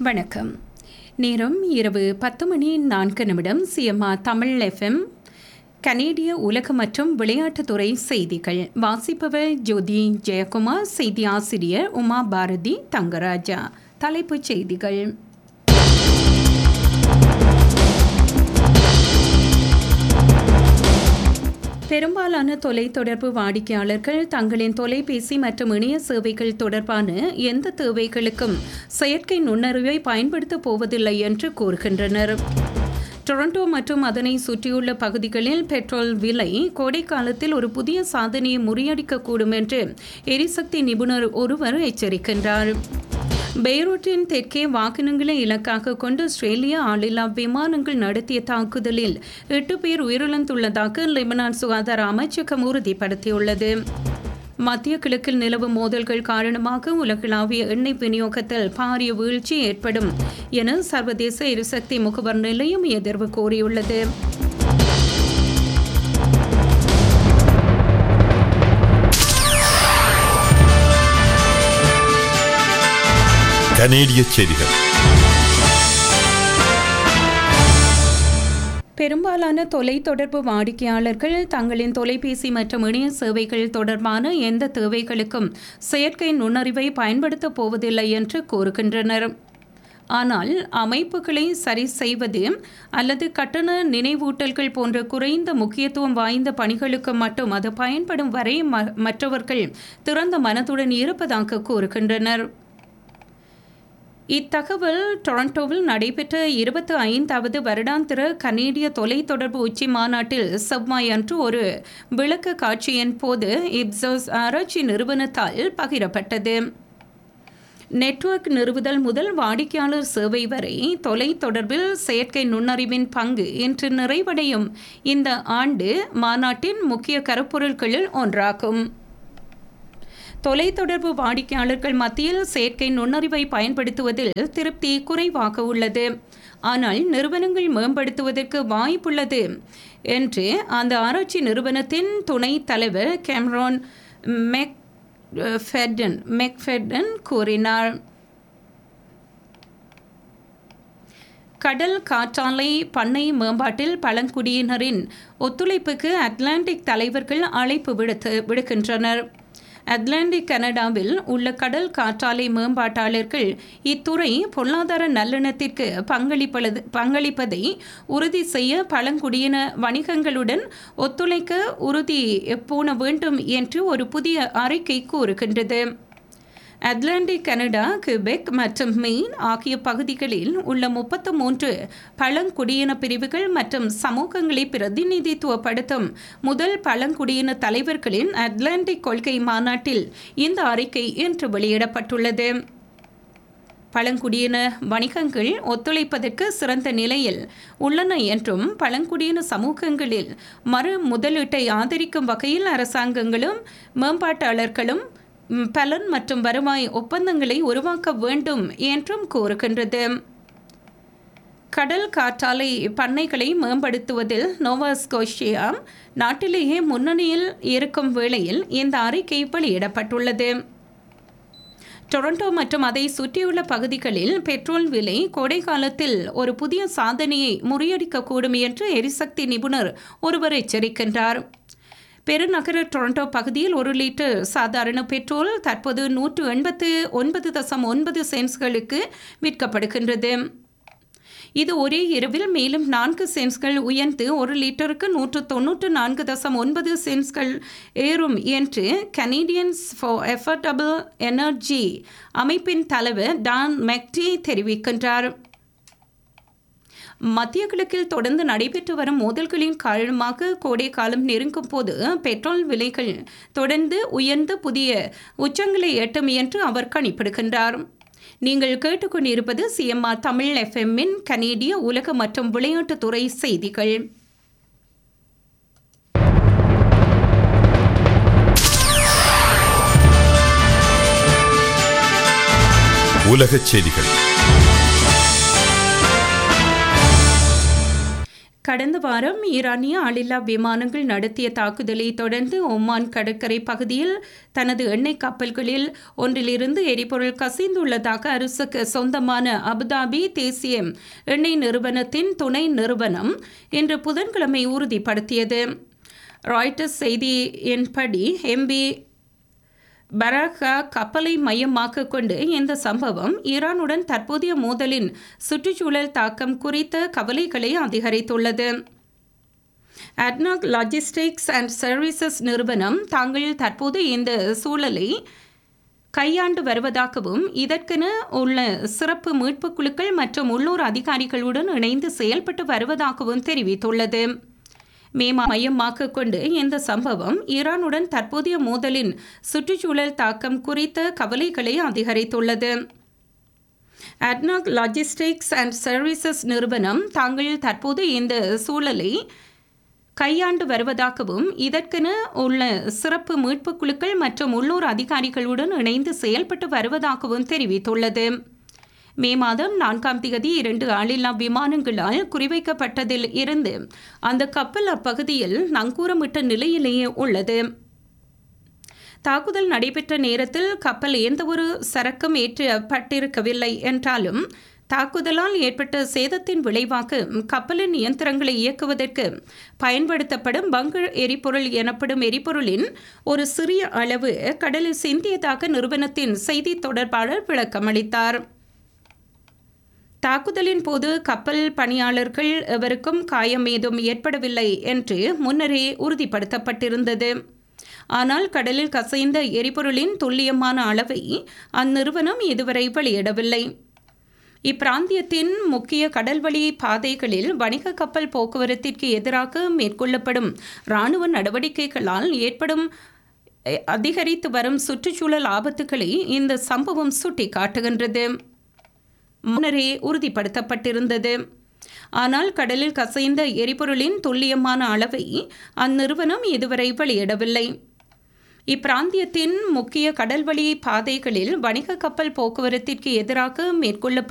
வணக்கம் நேரம் இரவு பத்து மணி நான்கு நிமிடம் சிஎம்ஆ தமிழ் எஃப்எம் கனேடிய உலக மற்றும் விளையாட்டுத்துறை செய்திகள் வாசிப்பவர் ஜோதி ஜெயக்குமார் செய்தி ஆசிரியர் உமா பாரதி தங்கராஜா தலைப்புச் செய்திகள் பெரும்பாலான தொலைத்தொடர்பு வாடிக்கையாளர்கள் தங்களின் தொலைபேசி மற்றும் இணைய சேவைகள் தொடர்பான எந்த தேவைகளுக்கும் செயற்கை நுண்ணறிவை பயன்படுத்தப் போவதில்லை என்று கூறுகின்றனர் டொரண்டோ மற்றும் அதனை சுற்றியுள்ள பகுதிகளில் பெட்ரோல் விலை கோடை காலத்தில் ஒரு புதிய சாதனையை முறியடிக்கக்கூடும் என்று எரிசக்தி நிபுணர் ஒருவர் எச்சரிக்கின்றார் பெய்ரூட்டின் தெற்கே வாகனங்களை இலக்காக கொண்டு ஆஸ்திரேலிய ஆளில்லா விமானங்கள் நடத்திய தாக்குதலில் எட்டு பேர் உயிரிழந்துள்ளதாக லெபனான் சுகாதார அமைச்சகம் உறுதிப்படுத்தியுள்ளது மத்திய கிழக்கில் நிலவும் மோதல்கள் காரணமாக உலகளாவிய எண்ணெய் விநியோகத்தில் பாரிய வீழ்ச்சி ஏற்படும் என சர்வதேச எரிசக்தி முகவர் நிலையம் எதிர்வு கோரியுள்ளது கனேடிய செய்திகள் பெரும்பாலான தொலைத்தொடர்பு வாடிக்கையாளர்கள் தங்களின் தொலைபேசி மற்றும் இணைய சேவைகள் தொடர்பான எந்த தேவைகளுக்கும் செயற்கை நுண்ணறிவை பயன்படுத்தப் போவதில்லை என்று கூறுகின்றனர் ஆனால் அமைப்புகளை சரி செய்வது அல்லது கட்டண நினைவூட்டல்கள் போன்ற குறைந்த முக்கியத்துவம் வாய்ந்த பணிகளுக்கு மட்டும் அது பயன்படும் வரை மற்றவர்கள் திறந்த மனதுடன் இருப்பதாக கூறுகின்றனர் இத்தகவல் டொரண்டோவில் நடைபெற்ற இருபத்தி ஐந்தாவது வருடாந்திர கனேடிய தொலைத்தொடர்பு உச்சி மாநாட்டில் செவ்வாய் அன்று ஒரு விளக்க காட்சியின் போது இப்சோஸ் ஆராய்ச்சி நிறுவனத்தால் பகிரப்பட்டது நெட்வொர்க் நிறுவுதல் முதல் வாடிக்கையாளர் சேவை வரை தொலைத்தொடர்பில் செயற்கை நுண்ணறிவின் பங்கு இன்று நிறைவடையும் இந்த ஆண்டு மாநாட்டின் முக்கிய கருப்பொருட்களில் ஒன்றாகும் தொலைத்தொடர்பு வாடிக்கையாளர்கள் மத்தியில் செயற்கை நுண்ணறிவை பயன்படுத்துவதில் திருப்தி குறைவாக உள்ளது ஆனால் நிறுவனங்கள் மேம்படுத்துவதற்கு வாய்ப்புள்ளது என்று அந்த ஆராய்ச்சி நிறுவனத்தின் துணைத் தலைவர் கேம்ரான் மெக் ஃபெட்டன் மெக்ஃபெட்டன் கூறினார் கடல் காற்றாலை பண்ணை மேம்பாட்டில் பழங்குடியினரின் ஒத்துழைப்புக்கு அட்லாண்டிக் தலைவர்கள் அழைப்பு விடுத்து விடுக்கின்றனர் அட்லாண்டிக் கனடாவில் உள்ள கடல் காற்றாலை மேம்பாட்டாளர்கள் இத்துறை பொருளாதார நல்லெண்ணத்திற்கு பங்களிப்பது பங்களிப்பதை உறுதி செய்ய பழங்குடியின வணிகங்களுடன் ஒத்துழைக்க உறுதி பூண வேண்டும் என்று ஒரு புதிய அறிக்கை கூறுகின்றது அட்லாண்டிக் கனடா கியூபெக் மற்றும் மெயின் ஆகிய பகுதிகளில் உள்ள முப்பத்து மூன்று பழங்குடியின பிரிவுகள் மற்றும் சமூகங்களை பிரதிநிதித்துவப்படுத்தும் முதல் பழங்குடியின தலைவர்களின் அட்லாண்டிக் கொள்கை மாநாட்டில் இந்த அறிக்கை இன்று வெளியிடப்பட்டுள்ளது பழங்குடியின வணிகங்கள் ஒத்துழைப்பதற்கு சிறந்த நிலையில் உள்ளன என்றும் பழங்குடியின சமூகங்களில் மறு முதலீட்டை ஆதரிக்கும் வகையில் அரசாங்கங்களும் மேம்பாட்டாளர்களும் பலன் மற்றும் வருவாய் ஒப்பந்தங்களை உருவாக்க வேண்டும் என்றும் கூறுகின்றது கடல் காற்றாலை பண்ணைகளை மேம்படுத்துவதில் நோவாஸ்கோஷியா நாட்டிலேயே முன்னணியில் இருக்கும் வேளையில் இந்த அறிக்கை வெளியிடப்பட்டுள்ளது டொரண்டோ மற்றும் அதை சுற்றியுள்ள பகுதிகளில் பெட்ரோல் விலை கோடை காலத்தில் ஒரு புதிய சாதனையை முறியடிக்கக்கூடும் என்று எரிசக்தி நிபுணர் ஒருவர் எச்சரிக்கின்றார் பெருநகர டொரண்டோ பகுதியில் ஒரு லிட்டர் சாதாரண பெட்ரோல் தற்போது நூற்று எண்பத்து ஒன்பது தசம் ஒன்பது சென்ட்ஸ்களுக்கு விற்கப்படுகின்றது இது ஒரே இரவில் மேலும் நான்கு சென்ட்ஸ்கள் உயர்ந்து ஒரு லிட்டருக்கு நூற்று தொன்னூற்று நான்கு தசம் ஒன்பது சென்ட்ஸ்கள் ஏறும் என்று கனேடியன்ஸ் ஃபார் எஃபர்டபிள் எனர்ஜி அமைப்பின் தலைவர் டான் மெக்டி தெரிவிக்கின்றார் மத்திய கிழக்கில் தொடர்ந்து நடைபெற்று வரும் மோதல்களின் காரணமாக கோடை காலம் நெருங்கும் போது பெட்ரோல் விலைகள் தொடர்ந்து உயர்ந்து புதிய உச்சங்களை எட்டும் என்று அவர் கணிப்பிடுகின்றார் நீங்கள் கேட்டுக்கொண்டிருப்பது சிஎம்ஆர் தமிழ் எஃப்எம்மின் கனேடிய உலக மற்றும் விளையாட்டுத்துறை செய்திகள் உலகச் செய்திகள் கடந்த வாரம் ஈரானிய ஆளில்லா விமானங்கள் நடத்திய தாக்குதலை தொடர்ந்து ஒமான் கடற்கரை பகுதியில் தனது எண்ணெய் கப்பல்களில் ஒன்றிலிருந்து எரிபொருள் கசிந்துள்ளதாக அரசுக்கு சொந்தமான அபுதாபி தேசிய எண்ணெய் நிறுவனத்தின் துணை நிறுவனம் இன்று புதன்கிழமை உறுதிப்படுத்தியது ராய்டர்ஸ் செய்தியின்படி எம்பி பராகா கப்பலை மையமாக கொண்டு இந்த சம்பவம் ஈரானுடன் தற்போதைய மோதலின் சுற்றுச்சூழல் தாக்கம் குறித்த கவலைகளை அதிகரித்துள்ளது அட்னாக் லாஜிஸ்டிக்ஸ் அண்ட் சர்வீசஸ் நிறுவனம் தாங்கள் தற்போது இந்த சூழலை கையாண்டு வருவதாகவும் இதற்கென உள்ள சிறப்பு மீட்புக் குழுக்கள் மற்றும் உள்ளூர் அதிகாரிகளுடன் இணைந்து செயல்பட்டு வருவதாகவும் தெரிவித்துள்ளது மே மையமாக கொண்டு இந்த சம்பவம் ஈரானுடன் தற்போதைய மோதலின் சுற்றுச்சூழல் தாக்கம் குறித்த கவலைகளை அதிகரித்துள்ளது அட்னாக் லாஜிஸ்டிக்ஸ் அண்ட் சர்வீசஸ் நிறுவனம் தாங்கள் தற்போது இந்த சூழலை கையாண்டு வருவதாகவும் இதற்கென உள்ள சிறப்பு மீட்புக் குழுக்கள் மற்றும் உள்ளூர் அதிகாரிகளுடன் இணைந்து செயல்பட்டு வருவதாகவும் தெரிவித்துள்ளது மே மாதம் நான்காம் தேதி இரண்டு ஆளில்லா விமானங்களால் குறிவைக்கப்பட்டதில் இருந்து அந்த கப்பல் அப்பகுதியில் நங்கூரமிட்ட நிலையிலேயே உள்ளது தாக்குதல் நடைபெற்ற நேரத்தில் கப்பல் எந்தவொரு சரக்கும் ஏற்றப்பட்டிருக்கவில்லை என்றாலும் தாக்குதலால் ஏற்பட்ட சேதத்தின் விளைவாக கப்பலின் இயந்திரங்களை இயக்குவதற்கு பயன்படுத்தப்படும் பங்கர் எரிபொருள் எனப்படும் எரிபொருளின் ஒரு சிறிய அளவு கடலில் சிந்தியதாக நிறுவனத்தின் செய்தி தொடர்பாளர் விளக்கமளித்தார் தாக்குதலின் போது கப்பல் பணியாளர்கள் எவருக்கும் காயம் ஏதும் ஏற்படவில்லை என்று முன்னரே உறுதிப்படுத்தப்பட்டிருந்தது ஆனால் கடலில் கசைந்த எரிபொருளின் துல்லியமான அளவை அந்நிறுவனம் இதுவரை வெளியிடவில்லை இப்பிராந்தியத்தின் முக்கிய கடல்வழி பாதைகளில் வணிக கப்பல் போக்குவரத்திற்கு எதிராக மேற்கொள்ளப்படும் இராணுவ நடவடிக்கைகளால் ஏற்படும் அதிகரித்து வரும் சுற்றுச்சூழல் ஆபத்துக்களை இந்த சம்பவம் சுட்டிக்காட்டுகின்றது முன்னரே உறுதிப்படுத்தப்பட்டிருந்தது ஆனால் கடலில் கசைந்த எரிபொருளின் துல்லியமான அளவை அந்நிறுவனம் இதுவரை வெளியிடவில்லை இப்பிராந்தியத்தின் முக்கிய கடல்வழி பாதைகளில் வணிக கப்பல் போக்குவரத்திற்கு எதிராக மேற்கொள்ளப்படும்